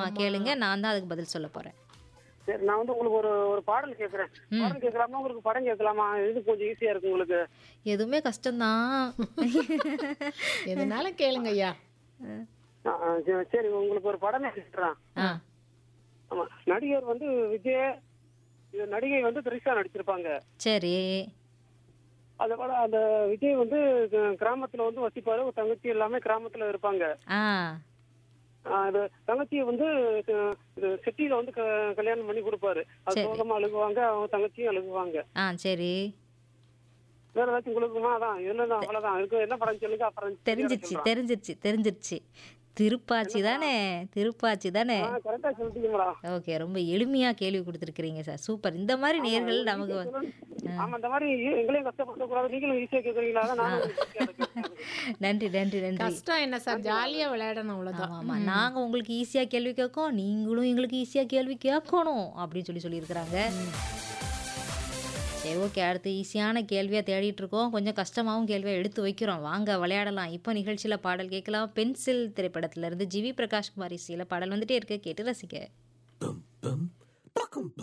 கேளுங்க நான் தான் அதுக்கு பதில் சொல்ல போறேன் சரி நான் வந்து உங்களுக்கு ஒரு ஒரு பாடல் கேட்கறேன் பாடல் கேட்கலாமா உங்களுக்கு படம் கேட்கலாமா இது கொஞ்சம் ஈஸியா இருக்கு உங்களுக்கு எதுவுமே கஷ்டம்தான் எதுனாலும் கேளுங்க ஐயா ஆ, ஆ, சரி, சரி உங்களுக்கு ஒரு படமே கேட்கறேன் ஆ ஆமா நடிகர் வந்து விஜய் இது நடிகை வந்து திரிஷா நடிச்சிருப்பாங்க சரி அத விட அந்த விஜய் வந்து க- கிராமத்துல வந்து வசிப்பாரு ஒரு தங்கச்சி எல்லாமே கிராமத்துல இருப்பாங்க ஆ ஆ, அது தங்கச்சியை வந்து அஹ், இது சிட்டியில வந்து க- கல்யாணம் பண்ணி கொடுப்பாரு அது சரி. சோகமா அழுகுவாங்க அவங்க தங்கச்சியும் அழுகுவாங்க ஆ சரி வேற ஏதாச்சும் உங்களுக்குமா அதான் இதுல தான் அவ்வளவுதான் இருக்கு என்ன படம் சொல்லுங்க அப்புறம் தெரிஞ்சிருச்சு தெரிஞ்சிருச்சு தெரிஞ்சிருச்சு திருப்பாச்சி தானே திருப்பாச்சி தானே கரெக்டா சொல்லிட்டீங்களா ஓகே ரொம்ப எளிமையா கேள்வி கொடுத்துருக்கிறீங்க சார் சூப்பர் இந்த மாதிரி நேர்கள் நமக்கு வ- ஆமா இந்த மாதிரி எங்களையும் கஷ்டப்படுத்த கூடாது நீங்களும் ஈஸியா கேக்குறீங்களா அதான் நானும் easy-ஆ கேட்கிறேன். நன்றி நன்றி நன்றி கஷ்டம் என்ன சார் ஜாலியா விளையாடணும் அவ்வளவுதான் ஆமா ஆமா நாங்க உங்களுக்கு ஈஸியா கேள்வி கேட்கோம் நீங்களும் எங்களுக்கு ஈஸியா கேள்வி கேட்கணும் அப்படின்னு சொல்லி சொல்லியிருக்கிறாங்க சரி ஓகே அடுத்து ஈஸியான கேள்வியா தேடிட்டு இருக்கோம் கொஞ்சம் கஷ்டமாவும் கேள்வியா எடுத்து வைக்கிறோம் வாங்க விளையாடலாம் இப்போ நிகழ்ச்சியில பாடல் கேட்கலாம் பென்சில் திரைப்படத்துல இருந்து ஜிவி பிரகாஷ் குமார் இசையில பாடல் வந்துட்டே இருக்கு கேட்டு ரசிக்க